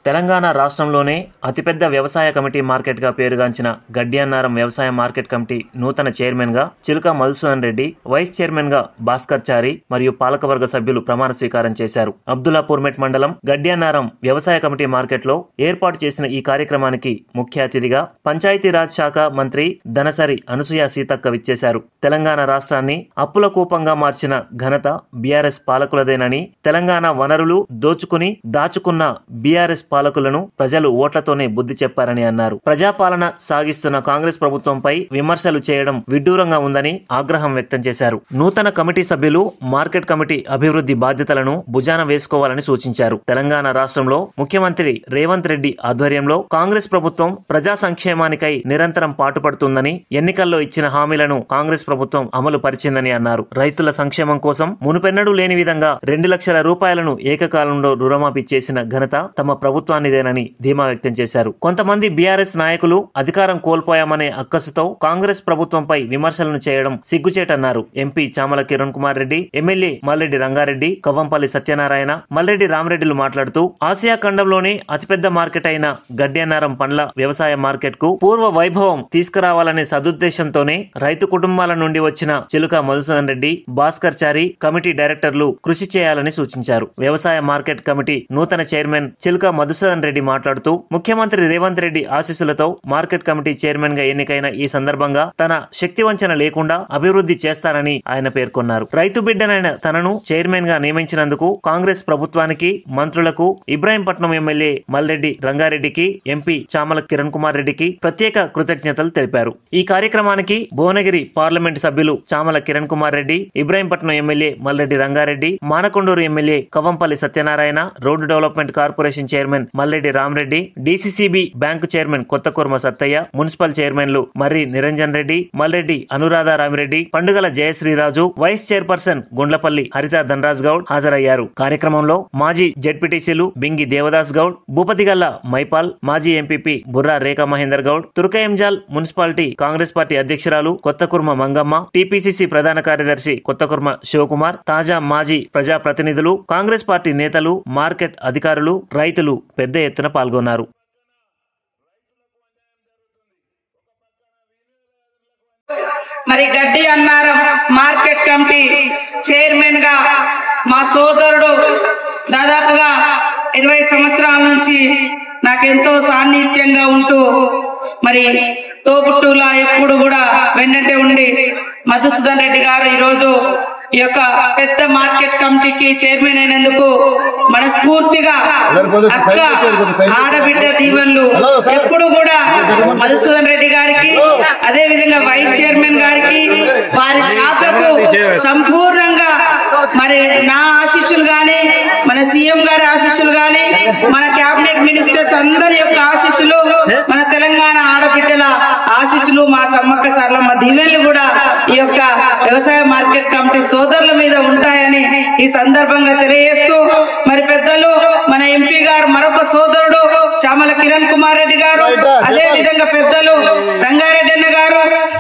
తెలంగాణ రాష్ట్రంలోనే అతిపెద్ద వ్యవసాయ కమిటీ మార్కెట్గా పేరుగాంచిన గడ్డియన్నారం వ్యవసాయ మార్కెట్ కమిటీ నూతన చైర్మన్గా చిలుక మధుసూదన్ రెడ్డి వైస్ చైర్మన్గా భాస్కర్ చారి మరియు పాలకవర్గ సభ్యులు ప్రమాణ స్వీకారం చేశారు అబ్దుల్లాపూర్మెట్ మండలం గడ్డియన్నారం వ్యవసాయ కమిటీ మార్కెట్లో ఏర్పాటు చేసిన ఈ కార్యక్రమానికి ముఖ్య అతిథిగా పంచాయతీరాజ్ శాఖ మంత్రి ధనసరి అనసూయ సీతక్క విచ్చేశారు తెలంగాణ రాష్ట్రాన్ని అప్పుల కూపంగా మార్చిన ఘనత బీఆర్ఎస్ పాలకులదేనని తెలంగాణ వనరులు దోచుకుని దాచుకున్న బీఆర్ఎస్ పాలకులను ప్రజలు ఓట్లతోనే బుద్ధి చెప్పారని అన్నారు ప్రజాపాలన సాగిస్తున్న కాంగ్రెస్ ప్రభుత్వంపై విమర్శలు చేయడం విడ్డూరంగా ఉందని ఆగ్రహం వ్యక్తం చేశారు నూతన కమిటీ సభ్యులు మార్కెట్ కమిటీ అభివృద్ధి బాధ్యతలను భుజాన వేసుకోవాలని సూచించారు తెలంగాణ రాష్ట్రంలో ముఖ్యమంత్రి రేవంత్ రెడ్డి ఆధ్వర్యంలో కాంగ్రెస్ ప్రభుత్వం ప్రజా సంక్షేమానికై నిరంతరం పాటుపడుతుందని ఎన్నికల్లో ఇచ్చిన హామీలను కాంగ్రెస్ ప్రభుత్వం అమలు పరిచిందని అన్నారు రైతుల సంక్షేమం కోసం మునుపెన్నడూ లేని విధంగా రెండు లక్షల రూపాయలను ఏకకాలంలో రుణమాఫీ చేసిన ఘనత తమ ప్రభుత్వానిదేనని ధీమా వ్యక్తం చేశారు కొంతమంది బీఆర్ఎస్ నాయకులు అధికారం కోల్పోయామనే అక్కసుతో కాంగ్రెస్ ప్రభుత్వంపై విమర్శలను చేయడం సిగ్గుచేటన్నారు ఎంపీ చామల కిరణ్ కుమార్ రెడ్డి ఎమ్మెల్యే మల్లెడ్డి రంగారెడ్డి కవ్వంపల్లి సత్యనారాయణ మల్లెడ్డి రామరెడ్డిలు మాట్లాడుతూ ఆసియా ఖండంలోనే అతిపెద్ద మార్కెట్ అయిన గడ్డెన్నారం పండ్ల వ్యవసాయ మార్కెట్ కు పూర్వ వైభవం తీసుకురావాలనే సదుద్దేశంతోనే రైతు కుటుంబాల నుండి వచ్చిన చిలుక మధుసూదన్ రెడ్డి భాస్కర్ చారి కమిటీ డైరెక్టర్లు కృషి చేయాలని సూచించారు వ్యవసాయ మార్కెట్ కమిటీ నూతన చైర్మన్ చిలుక మధుసూదన్ రెడ్డి మాట్లాడుతూ ముఖ్యమంత్రి రేవంత్ రెడ్డి ఆశీస్సులతో మార్కెట్ కమిటీ చైర్మన్ గా ఎన్నికైన ఈ సందర్భంగా తన శక్తి వంచన లేకుండా అభివృద్ధి చేస్తానని ఆయన పేర్కొన్నారు రైతు బిడ్డనైన తనను చైర్మన్ గా నియమించినందుకు కాంగ్రెస్ ప్రభుత్వానికి మంత్రులకు ఇబ్రాహీంపట్నం ఎమ్మెల్యే మల్రెడ్డి రంగారెడ్డికి ఎంపీ చామల కిరణ్ కుమార్ రెడ్డికి ప్రత్యేక కృతజ్ఞతలు తెలిపారు ఈ కార్యక్రమానికి భువనగిరి పార్లమెంట్ సభ్యులు Chamala Kiran Kumar Reddy Ibrahimpatnam MLA Malreddy Rangareddy Manakondur MLA Kavvampalli Satyanarayana road development corporation chairman Malreddy Ramreddy DCCB bank chairman Kothakurma Sattaiah municipal చైర్మన్లు మర్రి నిరంజన్ రెడ్డి మల్రెడ్డి అనురాధ రామిరెడ్డి పండుగల జయశ్రీరాజు వైస్ చైర్పర్సన్ గుండ్లపల్లి హరిత ధనరాజ్ గౌడ్ హాజరయ్యారు కార్యక్రమంలో మాజీ జెడ్పీటీసీలు బింగి దేవదాస్ గౌడ్ భూపతిగల్ల మైపాల్ మాజీ MPP Burra Rekha Mahender Goud Turkayamjal municipality Congress party అధ్యక్షురాలు కొత్తకుర్మ మంగమ్మ టీపీసీసీ ప్రధాన కార్యదర్శి కొత్తకుర్మ శివకుమార్ తాజా మాజీ ప్రజాప్రతినిధులు కాంగ్రెస్ పార్టీ నేతలు మార్కెట్ అధికారులు రైతులు పెద్ద ఎత్తున పాల్గొన్నారు మరి గడ్డి అన్నారం మార్కెట్ కమిటీ చైర్మన్ గా మా సోదరుడు దాదాపుగా ఇరవై సంవత్సరాల నుంచి నాకెంతో సాన్నిధ్యంగా ఉంటూ మరి తోబుట్టులా ఎప్పుడు కూడా వెన్నట్టే ఉండి మధుసూదన్ రెడ్డి గారు ఈరోజు ఈ యొక్క పెద్ద మార్కెట్ కమిటీకి చైర్మన్ అయినందుకు మనస్ఫూర్తిగా అక్క ఆడబిడ్డ దీవెనలు ఎప్పుడు కూడా మధుసూదన్ రెడ్డి గారికి అదే విధంగా వైస్ చైర్మన్ గారికి వారి శాఖకు సంపూర్ణంగా మరి నా ఆశీస్సులు గాని మన సీఎం గారి ఆశీస్సులు గాని మన కేబినెట్ మినిస్టర్స్ అందరి యొక్క ఆశీస్సులు మన తెలంగాణ ఆడబిడ్డల ఆశీస్సులు మా సమ్మక్క సరళమ్మ దీవెనలు కూడా ఈ యొక్క వ్యవసాయ మార్కెట్ కమిటీ సోదరుల మీద ఉంటాయని ఈ సందర్భంగా తెలియజేస్తూ మరి పెద్దలు మన ఎంపీ గారు మరొక సోదరుడు చామల కిరణ్ కుమార్ రెడ్డి గారు అదే విధంగా పెద్దలు రంగారెడ్డి అన్న గారు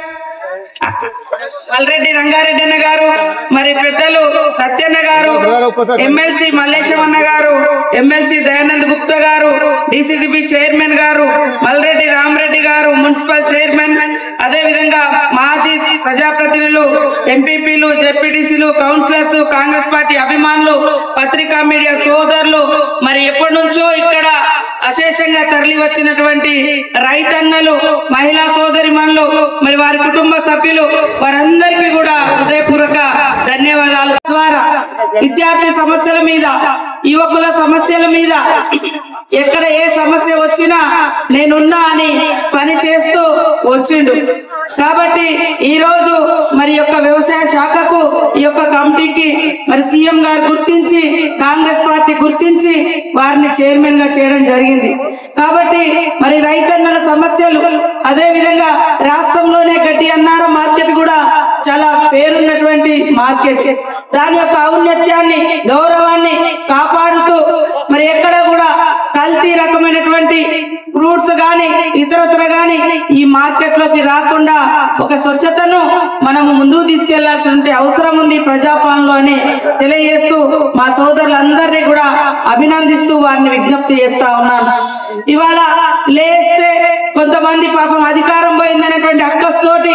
మల్రెడ్డి రంగారెడ్డి అన్న గారు మరి పెద్దలు సత్యన్న గారు ఎమ్మెల్సీ మల్లేశం అన్న గారు ఎమ్మెల్సీ దయానంద్ గుప్తా గారు డిసిసిబి చైర్మన్ గారు మల్రెడ్డి రామరెడ్డి గారు మున్సిపల్ చైర్మన్ అదే విధంగా మాజీ ప్రజాప్రతినిధులు ఎంపీపీలు జెడ్పీటీసీలు కౌన్సిలర్స్ కాంగ్రెస్ పార్టీ అభిమానులు పత్రికా మీడియా సోదరులు మరి ఎప్పటి నుంచో ఇక్కడ అశేషంగా తరలి వచ్చినటువంటి రైతన్నలు మహిళా సోదరిమణులు మరి వారి కుటుంబ సభ్యులు వారందరికీ కూడా హృదయపూర్వక ధన్యవాదాలు ద్వారా విద్యార్థి సమస్యల మీద యువకుల సమస్యల మీద ఎక్కడ ఏ సమస్య వచ్చినా నేనున్నా అని పని చేస్తూ వచ్చిండు కాబట్టి ఈ రోజు మరి యొక్క వ్యవసాయ శాఖకు ఈ యొక్క కమిటీకి మరి సీఎం గారు గుర్తించి కాంగ్రెస్ పార్టీ గుర్తించి వారిని చైర్మన్ గా చేయడం జరిగింది కాబట్టి మరి రైతన్నల సమస్యలు అదే విధంగా రాష్ట్రంలోనే గడ్డి అన్నారం మార్కెట్ కూడా చాలా పేరున్నటువంటి మార్కెట్ దాని యొక్క ఔన్నత్యాన్ని గౌరవాన్ని కాపాడుతూ మరి ఎక్కడ కూడా కల్తీ రకమైనటువంటి ఫ్రూట్స్ గాని ఇతరత్ర గాని ఈ మార్కెట్ లోకి రాకుండా ఒక స్వచ్ఛతను మనము ముందుకు తీసుకెళ్లాల్సిన అవసరం ఉంది ప్రజాపాలనలో అని తెలియజేస్తూ మా సోదరులందరినీ కూడా అభినందిస్తూ వారిని విజ్ఞప్తి చేస్తా ఉన్నాను ఇవాళ లేస్తే కొంతమంది పాపం అధికారం పోయిందనేటువంటి అక్కస్తోటి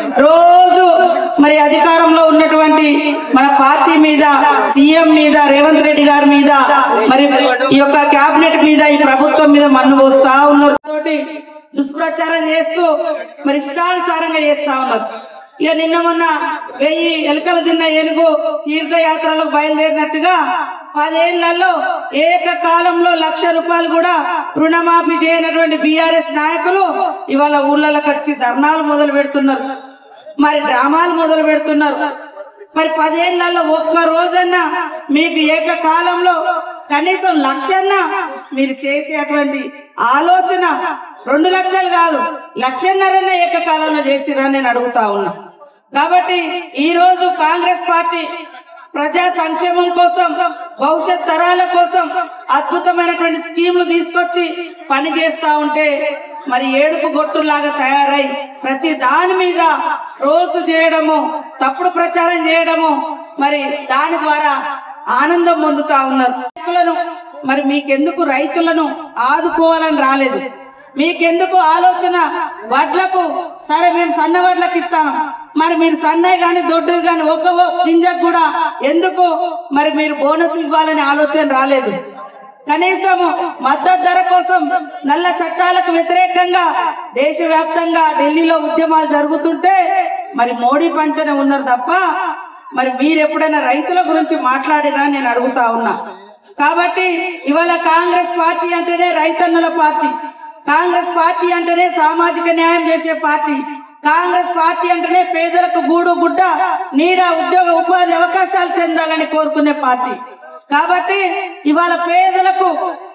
రోజు మరి అధికారంలో ఉన్నటువంటి మన పార్టీ మీద సీఎం మీద రేవంత్ రెడ్డి గారి మీద మరి ఈ యొక్క కేబినెట్ మీద ఈ ప్రభుత్వం మీద మన్ను పోస్తా ఉన్నారు తోటి దుష్ప్రచారం చేస్తూ మరి ఇష్టానుసారంగా చేస్తా ఉన్నారు ఇక నిన్న మొన్న వెయ్యి ఎలుకలు తిన్న ఏనుగు తీర్థయాత్రలకు బయలుదేరినట్టుగా పదేళ్లలో ఏకకాలంలో లక్ష రూపాయలు కూడా రుణమాఫీ చేయనటువంటి బీఆర్ఎస్ నాయకులు ఇవాళ ఊళ్ళకి వచ్చి ధర్నాలు మొదలు పెడుతున్నారు మరి డ్రామాలు మొదలు పెడుతున్నారు మరి పదేళ్లలో ఒక్క రోజన్నా మీకు ఏకకాలంలో కనీసం లక్షన్నా మీరు చేసేటువంటి ఆలోచన రెండు లక్షలు కాదు లక్షన్నరన్న ఏకకాలంలో చేసిరా నేను అడుగుతా ఉన్నా కాబట్టి ఈ రోజు కాంగ్రెస్ పార్టీ ప్రజా సంక్షేమం కోసం భవిష్యత్ తరాల కోసం అద్భుతమైనటువంటి స్కీములు తీసుకొచ్చి పని చేస్తా ఉంటే మరి ఏడుపు గొట్టులాగా తయారై ప్రతి దాని మీద రోల్స్ చేయడము తప్పుడు ప్రచారం చేయడము మరి దాని ద్వారా ఆనందం పొందుతా ఉన్నారు రైతులను మరి మీకెందుకు రైతులను ఆదుకోవాలని రాలేదు మీకెందుకు ఆలోచన వడ్లకు సరే మేము సన్న వడ్లకు ఇస్తాం మరి మీరు సన్నయ్య కానీ దొడ్డు కానీ ఒక్క గింజకు కూడా ఎందుకు మరి మీరు బోనస్ ఇవ్వాలని ఆలోచన రాలేదు కనీసం మద్దతు ధర కోసం నల్ల చట్టాలకు వ్యతిరేకంగా దేశవ్యాప్తంగా ఢిల్లీలో ఉద్యమాలు జరుగుతుంటే మరి మోడీ పంచన ఉన్నారు తప్ప మరి మీరు ఎప్పుడైనా రైతుల గురించి మాట్లాడినా నేను అడుగుతా ఉన్నా కాబట్టి ఇవాళ కాంగ్రెస్ పార్టీ అంటేనే రైతన్నుల పార్టీ కాంగ్రెస్ పార్టీ అంటేనే సామాజిక న్యాయం చేసే పార్టీ కాంగ్రెస్ పార్టీ అంటేనే పేదలకు గూడు గుడ్డ నీడ ఉద్యోగ ఉపాధి అవకాశాలు చెందాలని కోరుకునే పార్టీ కాబట్టి ఇవాళ పేదలకు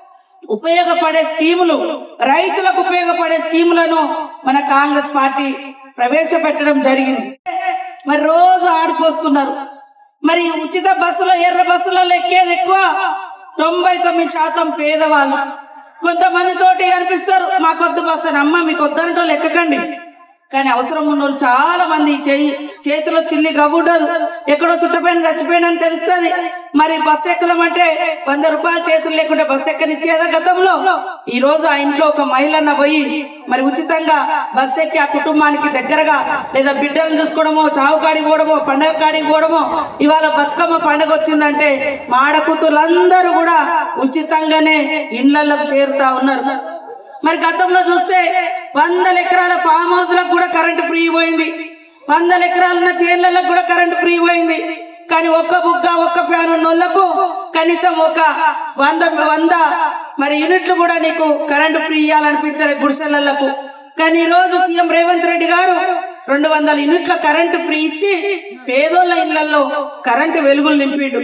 ఉపయోగపడే స్కీములు రైతులకు ఉపయోగపడే స్కీములను మన కాంగ్రెస్ పార్టీ ప్రవేశపెట్టడం జరిగింది మరి రోజు ఆడిపోసుకున్నారు మరి ఉచిత బస్సులో ఎర్ర బస్సులలో ఎక్కేది ఎక్కువ తొంభై తొమ్మిది శాతం పేదవాళ్ళు కొంతమంది తోటి కనిపిస్తారు మాకొద్దు బస్సు అని అమ్మ మీకు వద్దనటోళ్ళు ఎక్కకండి కానీ అవసరం ఉన్న వాళ్ళు చాలా మంది చెయ్యి చేతిలో చిల్లి గవ్వుండదు ఎక్కడో చుట్టపైన చచ్చిపోయినని తెలుస్తుంది మరి బస్సు ఎక్కుదామంటే వంద రూపాయలు చేతులు లేకుంటే బస్సు ఎక్కనిచ్చేదా గతంలో ఈ రోజు ఆ ఇంట్లో ఒక మహిళన్న పోయి మరి ఉచితంగా బస్సు ఎక్కి ఆ కుటుంబానికి దగ్గరగా లేదా బిడ్డలను చూసుకోవడమో చావు కాడికి పోవడమో పండగ కాడికి పోవడమో ఇవాళ బతుకమ్మ పండగ వచ్చిందంటే మా ఆడకూతులందరూ కూడా ఉచితంగానే ఇళ్లలోకి చేరుతా ఉన్నారు మరి గతంలో చూస్తే వందల ఎకరాల ఫామ్ హౌస్ లకు కూడా కరెంటు ఫ్రీ పోయింది వందల ఎకరాలున్న చేన్లకు కూడా కరెంటు ఫ్రీ పోయింది కానీ ఒక్క బుగ్గ ఒక్క ఫ్యాన్ ఉన్నోళ్లకు కనీసం ఒక వంద వంద మరి యూనిట్లు కూడా నీకు కరెంటు ఫ్రీ ఇవ్వాలనిపించాలి గుడిసెలకు కానీ ఈ రోజు సీఎం రేవంత్ రెడ్డి గారు రెండు వందల యూనిట్ల కరెంటు ఫ్రీ ఇచ్చి పేదోళ్ళ ఇళ్లలో కరెంటు వెలుగులు నింపిండు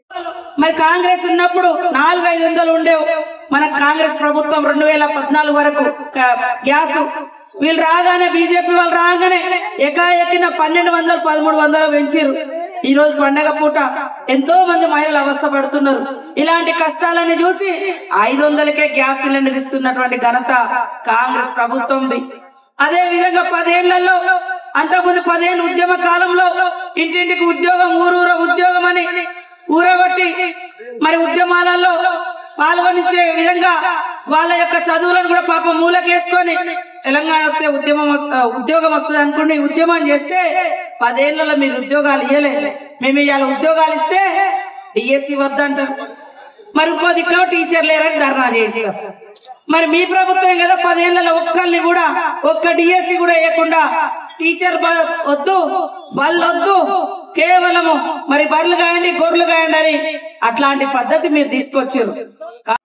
మరి కాంగ్రెస్ ఉన్నప్పుడు నాలుగు ఐదు వందలు ఉండేవు మన కాంగ్రెస్ ప్రభుత్వం రెండు వేల పద్నాలుగు వరకు క- గ్యాస్ వీళ్ళు రాగానే బీజేపీ వాళ్ళు రాగానే ఎకాఎక్కిన పన్నెండు వందలు పదమూడు వందలు పెంచారు ఈ రోజు పండగ పూట ఎంతో మంది మహిళలు అవస్థ పడుతున్నారు ఇలాంటి కష్టాలని చూసి ఐదు వందలకే గ్యాస్ సిలిండర్ ఇస్తున్నటువంటి ఘనత కాంగ్రెస్ ప్రభుత్వంది అదే విధంగా పదేళ్లలో అంతకుముందు పదేళ్ళు ఉద్యమ కాలంలో ఇంటింటికి ఉద్యోగం ఊరూర ఉద్యోగం అని ఊరగొట్టి మరి ఉద్యమాలలో పాల్గొనిచ్చే విధంగా వాళ్ళ యొక్క చదువులను కూడా పాపం మూలకేసుకొని తెలంగాణ వస్తే ఉద్యమం వస్తా ఉద్యోగం వస్తుంది అనుకుని ఉద్యమం చేస్తే పదేళ్లలో మీరు ఉద్యోగాలు ఇవ్వలే మేము ఇవాళ ఉద్యోగాలు ఇస్తే డిఎస్సి వద్దంటారు మరి ఇంకో దిక్కు టీచర్ లేరని ధర్నా చేస్తారు మరి మీ ప్రభుత్వం కదా పదేళ్లలో ఒక్కరిని కూడా ఒక్క డిఎస్సి కూడా వేయకుండా టీచర్ బ- వద్దు బళ్ళు వద్దు కేవలము మరి బర్రెలు కాయండి గొర్రెలు కాయండి అని అట్లాంటి పద్ధతి మీరు తీసుకొచ్చారు కా-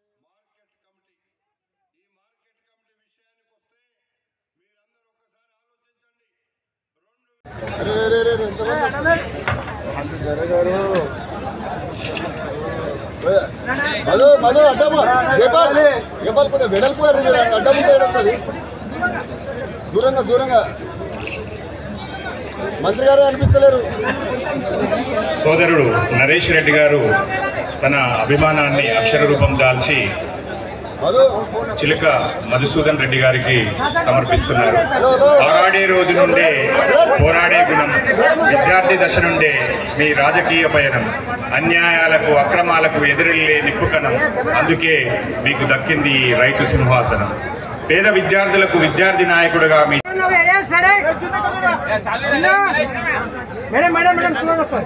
మధు మధు అడ్డము గోపాల్ గోపాల్ కొంచెం వెడల్పు అడ్డము వస్తుంది దూరంగా దూరంగా మంత్రి గారు అనిపిస్తలేరు సోదరుడు నరేష్ రెడ్డి గారు తన అభిమానాన్ని అక్షర రూపం దాల్చి మధు చిలుక మధుసూదన్ రెడ్డి గారికి సమర్పిస్తున్నారు పోరాడే రోజు నుండే పోరాడే గుణం విద్యార్థి దశ నుండే మీ రాజకీయ పయనం అన్యాయాలకు అక్రమాలకు ఎదురెళ్లే నిప్పుకణం అందుకే మీకు దక్కింది ఈ రైతు సింహాసనం పేద విద్యార్థులకు విద్యార్థి నాయకుడిగా మీ మేడం మేడం మేడం చూడండి ఒకసారి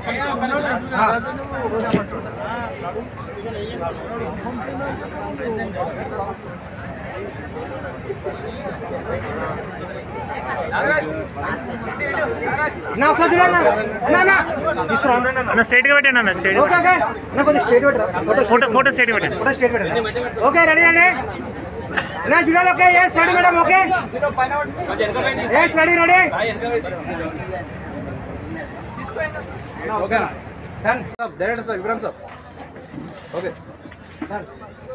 అన్న ఒకసారి చూడండి అన్న అన్న తీసురా అన్న స్ట్రైట్ గా పెట్టండి అన్న స్ట్రైట్ ఓకే ఓకే అన్న కొంచెం స్టేట్ పెట్టరా ఫోటో ఫోటో ఫోటో స్ట్రైట్ పెట్టండి ఫోటో స్టేట్ పెట్టండి ఓకే రెడీ అండి అన్న చూడాలి okay yes ready madam okay yes ready ready okay done direct sir Vikram sir okay done